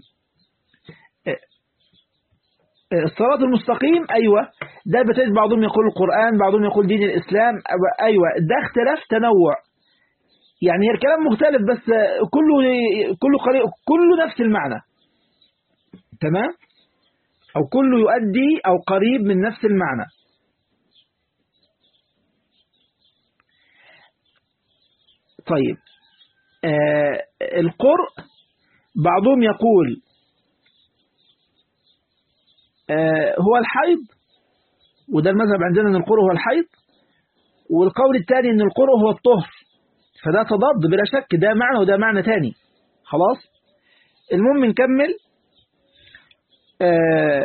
الصراط المستقيم أيوة ده بتجد بعضهم يقول القرآن بعضهم يقول دين الإسلام أيوة ده اختلاف تنوع يعني هي الكلام مختلف بس كله كله قريب كله نفس المعنى تمام أو كله يؤدي أو قريب من نفس المعنى طيب آه القرء بعضهم يقول آه هو الحيض وده المذهب عندنا ان القرء هو الحيض والقول الثاني ان القرء هو الطهر فده تضاد بلا شك ده معنى وده معنى تاني خلاص المهم نكمل آه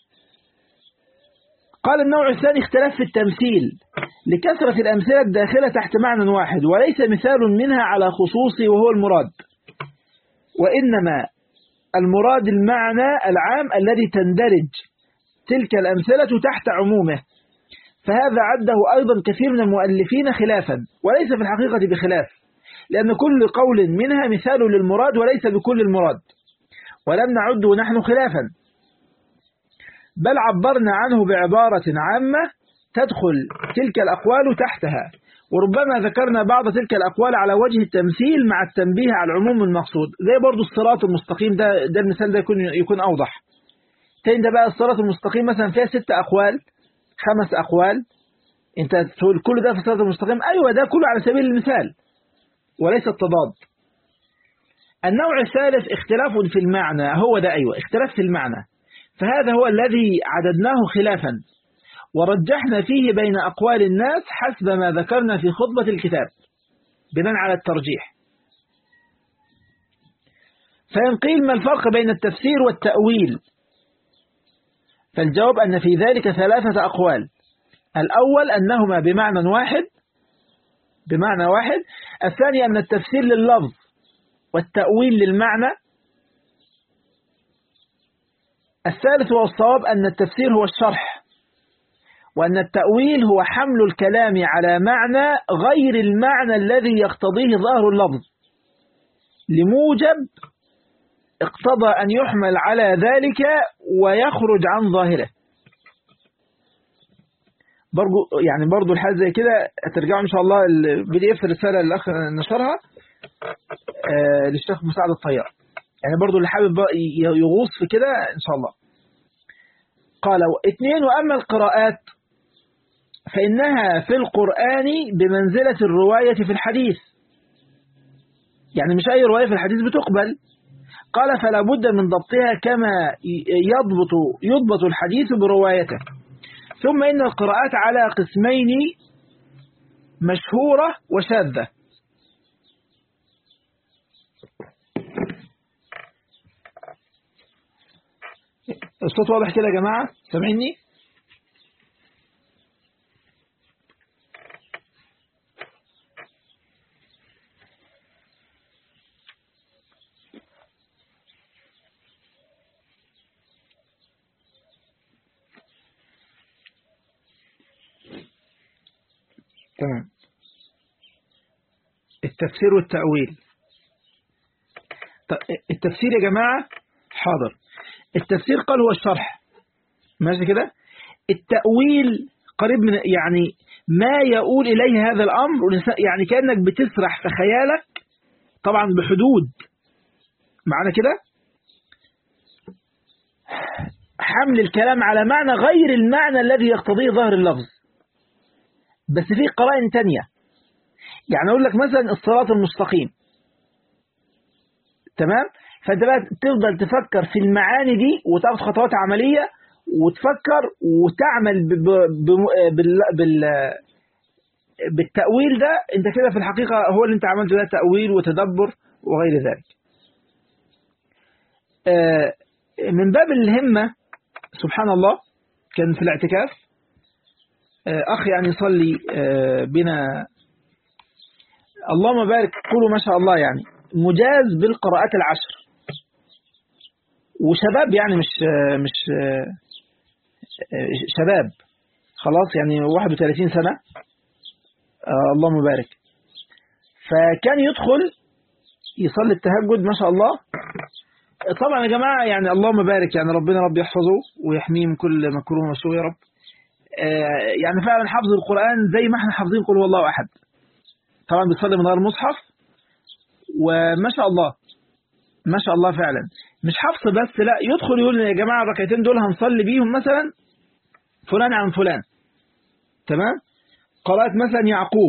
قال النوع الثاني اختلاف في التمثيل لكثرة الأمثلة الداخلة تحت معنى واحد وليس مثال منها على خصوصه وهو المراد وإنما المراد المعنى العام الذي تندرج تلك الأمثلة تحت عمومه فهذا عده أيضا كثير من المؤلفين خلافا وليس في الحقيقة بخلاف لأن كل قول منها مثال للمراد وليس بكل المراد ولم نعده نحن خلافا بل عبرنا عنه بعبارة عامة تدخل تلك الأقوال تحتها وربما ذكرنا بعض تلك الأقوال على وجه التمثيل مع التنبيه على العموم المقصود زي برضو الصراط المستقيم ده, ده المثال ده يكون, يكون أوضح تاني ده بقى الصراط المستقيم مثلا فيها ست أقوال خمس أقوال انت تقول كل ده في الصراط المستقيم أيوة ده كله على سبيل المثال وليس التضاد النوع الثالث اختلاف في المعنى هو ده أيوة اختلاف في المعنى فهذا هو الذي عددناه خلافا ورجحنا فيه بين أقوال الناس حسب ما ذكرنا في خطبة الكتاب بناء على الترجيح فإن قيل ما الفرق بين التفسير والتأويل فالجواب أن في ذلك ثلاثة أقوال الأول أنهما بمعنى واحد بمعنى واحد الثاني أن التفسير لللفظ والتأويل للمعنى الثالث والصواب أن التفسير هو الشرح وأن التأويل هو حمل الكلام على معنى غير المعنى الذي يقتضيه ظاهر اللفظ لموجب اقتضى أن يحمل على ذلك ويخرج عن ظاهره برضو يعني برضو الحاجة زي كده هترجعوا إن شاء الله البي دي اف الرسالة اللي الأخ نشرها آه للشيخ مساعد الطيار يعني برضو اللي حابب يغوص في كده إن شاء الله قال اثنين وأما القراءات فإنها في القرآن بمنزلة الرواية في الحديث يعني مش أي رواية في الحديث بتقبل قال فلا بد من ضبطها كما يضبط يضبط الحديث بروايته ثم إن القراءات على قسمين مشهورة وشاذة الصوت واضح كده يا جماعة سامعيني تمام التفسير والتأويل التفسير يا جماعة حاضر التفسير قال هو الشرح ماشي كده التأويل قريب من يعني ما يقول إليه هذا الأمر يعني كأنك بتسرح في خيالك طبعا بحدود معنى كده حمل الكلام على معنى غير المعنى الذي يقتضيه ظاهر اللفظ بس في قرائن تانية يعني أقول لك مثلا الصراط المستقيم تمام فأنت بقى تفضل تفكر في المعاني دي وتاخد خطوات عملية وتفكر وتعمل ب ب ب بال بال بالتأويل ده انت كده في الحقيقة هو اللي انت عملته ده تأويل وتدبر وغير ذلك من باب الهمة سبحان الله كان في الاعتكاف أخ يعني يصلي بنا اللهم بارك قولوا ما شاء الله يعني مجاز بالقراءات العشر وشباب يعني مش مش شباب خلاص يعني 31 سنة اللهم بارك فكان يدخل يصلي التهجد ما شاء الله طبعا يا جماعة يعني اللهم بارك يعني ربنا رب يحفظه ويحميه من كل مكروه وسوء يا رب يعني فعلا حفظ القرآن زي ما احنا حافظين قل هو الله أحد طبعا بيصلي من غير مصحف وما شاء الله ما شاء الله فعلا مش حفظ بس لا يدخل يقول يا جماعة الركعتين دول هنصلي بيهم مثلا فلان عن فلان تمام قراءة مثلا يعقوب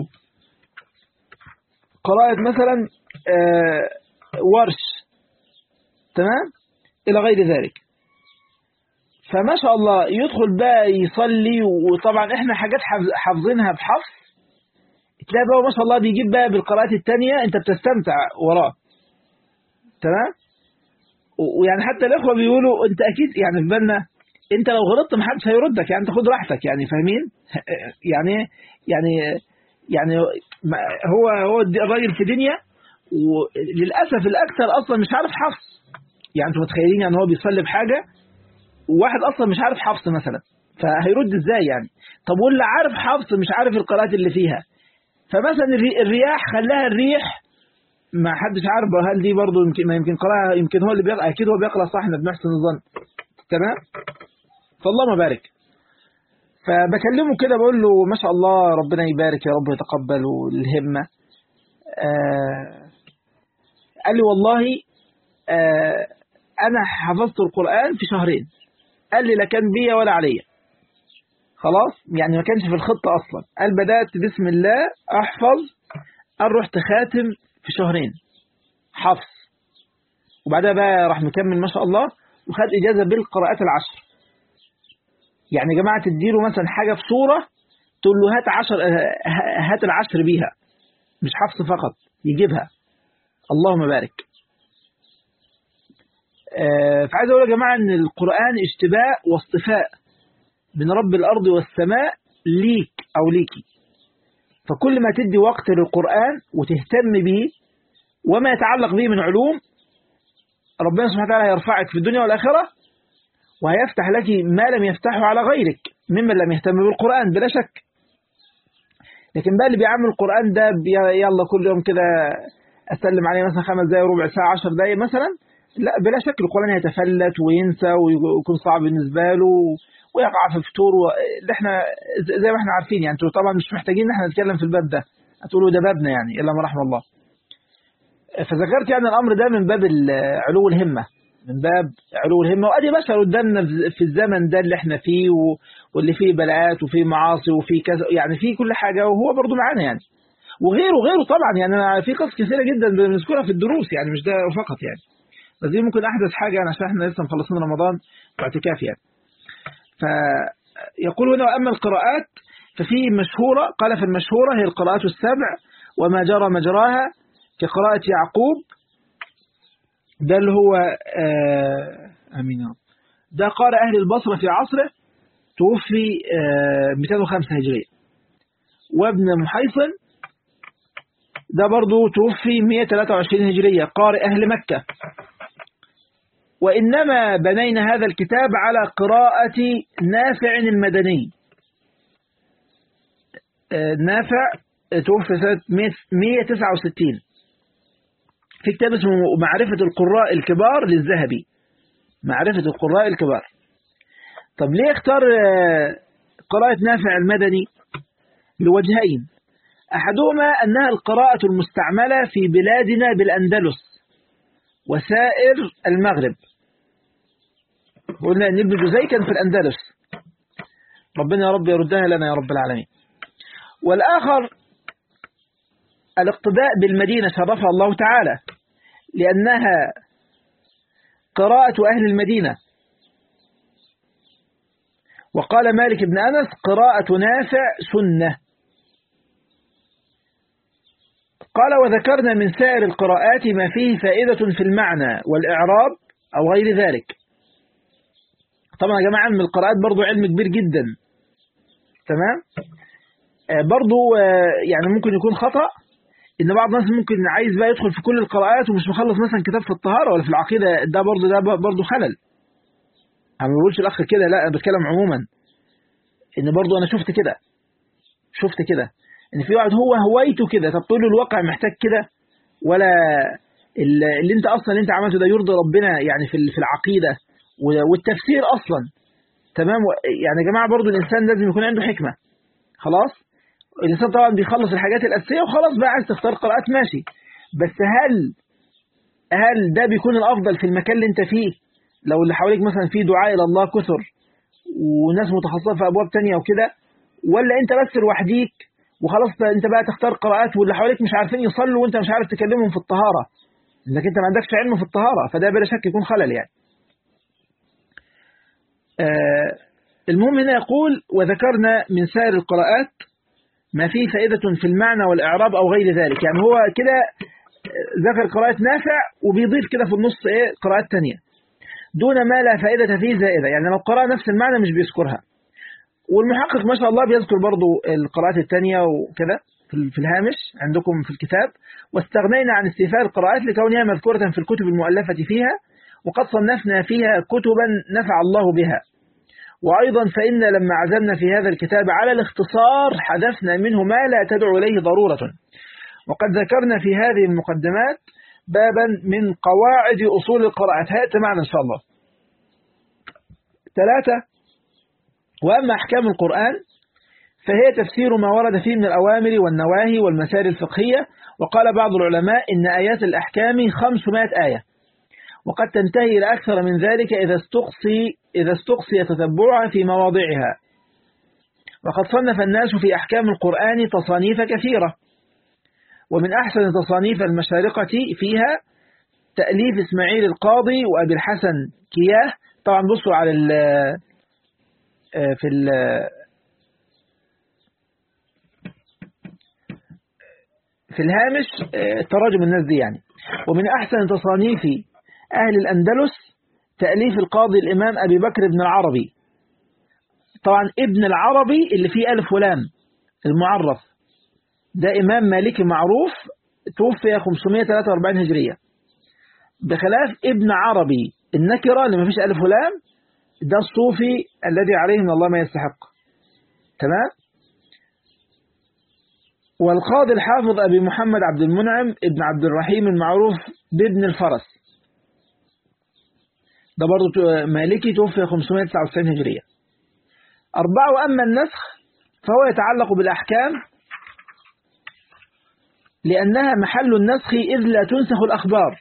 قراءة مثلا آه ورش تمام إلى غير ذلك فما شاء الله يدخل بقى يصلي وطبعا احنا حاجات حافظينها بحفظ تلاقي بقى ما شاء الله بيجيب بقى بالقراءات التانية انت بتستمتع وراه تمام ويعني حتى الإخوة بيقولوا أنت أكيد يعني في بالنا أنت لو غلطت محدش هيردك يعني تاخد راحتك يعني فاهمين يعني يعني يعني هو هو الراجل في دنيا وللأسف الأكثر أصلا مش عارف حفظ يعني أنتوا متخيلين يعني هو بيصلي بحاجة وواحد أصلا مش عارف حفظ مثلا فهيرد إزاي يعني طب واللي عارف حفظ مش عارف القراءات اللي فيها فمثلا الرياح خلاها الريح ما حدش عارف هل دي برضه يمكن ما يمكن قراءة يمكن هو اللي بيقرأ أكيد هو بيقرأ صح احنا بنحسن الظن تمام فالله بارك فبكلمه كده بقول له ما شاء الله ربنا يبارك يا رب يتقبل الهمة آه قال لي والله آه أنا حفظت القرآن في شهرين قال لي لا كان بيا ولا عليا خلاص يعني ما كانش في الخطة أصلا قال بدأت بسم الله أحفظ قال رحت خاتم في شهرين حفظ وبعدها بقى راح مكمل ما شاء الله وخد إجازة بالقراءات العشر يعني يا جماعة تديله مثلا حاجة في صورة تقول له هات عشر هات العشر بيها مش حفظ فقط يجيبها اللهم بارك فعايز أقول يا جماعة أن القرآن اشتباء واصطفاء من رب الأرض والسماء ليك أو ليكي فكل ما تدي وقت للقرآن وتهتم به وما يتعلق به من علوم ربنا سبحانه وتعالى يرفعك في الدنيا والآخرة وهيفتح لك ما لم يفتحه على غيرك ممن لم يهتم بالقرآن بلا شك لكن بقى اللي بيعمل القرآن ده يلا كل يوم كده أسلم عليه مثلا خمس دقايق ربع ساعة عشر دقايق مثلا لا بلا شك القرآن هيتفلت وينسى ويكون صعب بالنسبة له ويقع في فتور اللي احنا زي ما احنا عارفين يعني انتوا طبعا مش محتاجين ان احنا نتكلم في الباب ده هتقولوا ده بابنا يعني الا ما رحم الله فذكرت يعني الامر ده من باب علو الهمه من باب علو الهمه وادي بشر قدامنا في الزمن ده اللي احنا فيه واللي فيه بلاءات وفيه معاصي وفيه كذا يعني فيه كل حاجه وهو برضه معانا يعني وغيره وغيره طبعا يعني أنا في قصص كثيره جدا بنذكرها في الدروس يعني مش ده فقط يعني بس دي ممكن احدث حاجه يعني عشان احنا لسه مخلصين رمضان واعتكاف يعني فيقول هنا واما القراءات ففي مشهوره قال في المشهوره هي القراءات السبع وما جرى مجراها كقراءه يعقوب ده اللي هو آه امين ده قارئ اهل البصره في عصره توفي آه 205 هجريه وابن محيصن ده برضو توفي 123 هجرية قارئ أهل مكة وإنما بنينا هذا الكتاب على قراءة نافع المدني نافع توفي سنة 169 في كتاب اسمه معرفة القراء الكبار للذهبي معرفة القراء الكبار طب ليه اختار قراءة نافع المدني لوجهين أحدهما أنها القراءة المستعملة في بلادنا بالأندلس وسائر المغرب قلنا أن ابن جزي كان في الأندلس ربنا يا رب يردها لنا يا رب العالمين والآخر الاقتداء بالمدينة شرفها الله تعالى لأنها قراءة أهل المدينة وقال مالك بن أنس قراءة نافع سنة قال وذكرنا من سائر القراءات ما فيه فائدة في المعنى والإعراب أو غير ذلك طبعا يا جماعة من القراءات برضو علم كبير جدا تمام برضو يعني ممكن يكون خطأ إن بعض الناس ممكن عايز بقى يدخل في كل القراءات ومش مخلص مثلا كتاب في الطهارة ولا في العقيدة ده برضو ده برضو خلل أنا ما بقولش الأخ كده لا أنا بتكلم عموما إن برضو أنا شفت كده شفت كده ان في واحد هو هوايته كده طب تقول له الواقع محتاج كده ولا اللي انت اصلا اللي انت عملته ده يرضي ربنا يعني في في العقيده والتفسير اصلا تمام يعني يا جماعه برضو الانسان لازم يكون عنده حكمه خلاص الانسان طبعا بيخلص الحاجات الاساسيه وخلاص بقى عايز تختار قراءات ماشي بس هل هل ده بيكون الافضل في المكان اللي انت فيه لو اللي حواليك مثلا في دعاء الى الله كثر وناس متخصصه في ابواب تانية وكده ولا انت بس لوحديك وخلاص انت بقى تختار قراءات واللي حواليك مش عارفين يصلوا وانت مش عارف تكلمهم في الطهارة انك انت ما عندكش علم في الطهارة فده بلا شك يكون خلل يعني آه المهم هنا يقول وذكرنا من سائر القراءات ما فيه فائدة في المعنى والإعراب أو غير ذلك يعني هو كده ذكر قراءة نافع وبيضيف كده في النص إيه قراءات تانية دون ما لا فائدة فيه زائدة يعني لو قرأ نفس المعنى مش بيذكرها والمحقق ما شاء الله بيذكر برضو القراءات التانية وكذا في الهامش عندكم في الكتاب واستغنينا عن استيفاء القراءات لكونها مذكورة في الكتب المؤلفة فيها وقد صنفنا فيها كتبا نفع الله بها وأيضا فإن لما عزمنا في هذا الكتاب على الاختصار حذفنا منه ما لا تدعو إليه ضرورة وقد ذكرنا في هذه المقدمات بابا من قواعد أصول القراءات هات معنا إن شاء الله ثلاثة وأما أحكام القرآن فهي تفسير ما ورد فيه من الأوامر والنواهي والمسائل الفقهية وقال بعض العلماء إن آيات الأحكام 500 آية وقد تنتهي إلى أكثر من ذلك إذا استقصي, إذا استقصي تتبعها في مواضعها وقد صنف الناس في أحكام القرآن تصانيف كثيرة ومن أحسن تصانيف المشارقة فيها تأليف إسماعيل القاضي وأبي الحسن كياه طبعا بصوا على في ال في الهامش تراجم الناس دي يعني ومن أحسن تصانيف أهل الأندلس تأليف القاضي الإمام أبي بكر بن العربي طبعا ابن العربي اللي فيه ألف ولام المعرف ده إمام مالكي معروف توفي 543 هجرية بخلاف ابن عربي النكرة اللي ما فيش ألف ولام ده الصوفي الذي عليه من الله ما يستحق تمام والقاضي الحافظ أبي محمد عبد المنعم ابن عبد الرحيم المعروف بابن الفرس ده برضه مالكي توفي 599 هجرية أربعة وأما النسخ فهو يتعلق بالأحكام لأنها محل النسخ إذ لا تنسخ الأخبار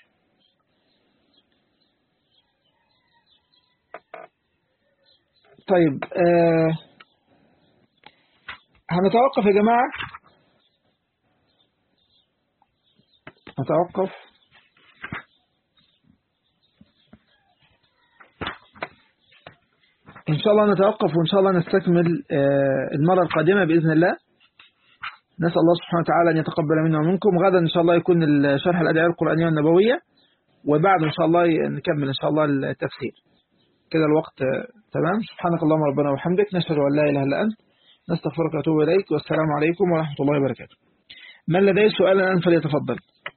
طيب آه هنتوقف يا جماعة نتوقف إن شاء الله نتوقف وإن شاء الله نستكمل آه المرة القادمة بإذن الله نسأل الله سبحانه وتعالى أن يتقبل منا ومنكم غدا إن شاء الله يكون شرح الأدعية القرآنية والنبوية وبعد إن شاء الله نكمل إن شاء الله التفسير كده الوقت تمام سبحانك اللهم ربنا وبحمدك نشهد أن لا إله إلا أنت نستغفرك ونتوب إليك والسلام عليكم ورحمة الله وبركاته من لديه سؤال الآن فليتفضل